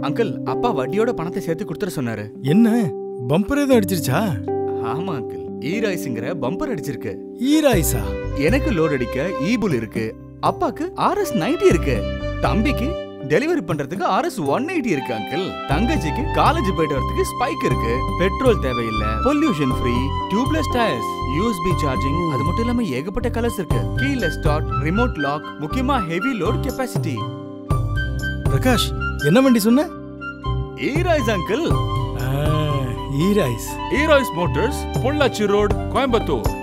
uncle அப்பா வட்டியோட பணத்தை சேர்த்து கொடுத்துட சொன்னாரு என்ன பம்பர் எதுவும் அடிச்சிருச்சா ஆமா அங்கிள் ஈ ராய்ஸுங்கிற பம்பர் அடிச்சிருக்கு ஈராய்ஸா எனக்கு லோட் அடிக்க ஈபுல் இருக்கு அப்பாக்கு ஆர்எஸ் நைன்டி இருக்கு தம்பிக்கு டெலிவரி பண்றதுக்கு ஆர்எஸ் ஒன் எயிட்டி இருக்கு அங்கிள் தங்கச்சிக்கு காலேஜ் போயிட்டு வரதுக்கு ஸ்பைக் இருக்கு பெட்ரோல் தேவையில்லை pollution free tubeless tyres USB charging அது மட்டும் இல்லாம ஏகப்பட்ட கலர்ஸ் இருக்கு கீழ ஸ்டார்ட் ரிமோட் லாக் முக்கியமா ஹெவி லோட் கெப்பாசிட்டி பிரகாஷ் என்ன வண்டி சொன்ன ஈராய்ஸ் அங்கிள் ஆ, Eroyce Eroyce Motors Pollachi road Coimbatore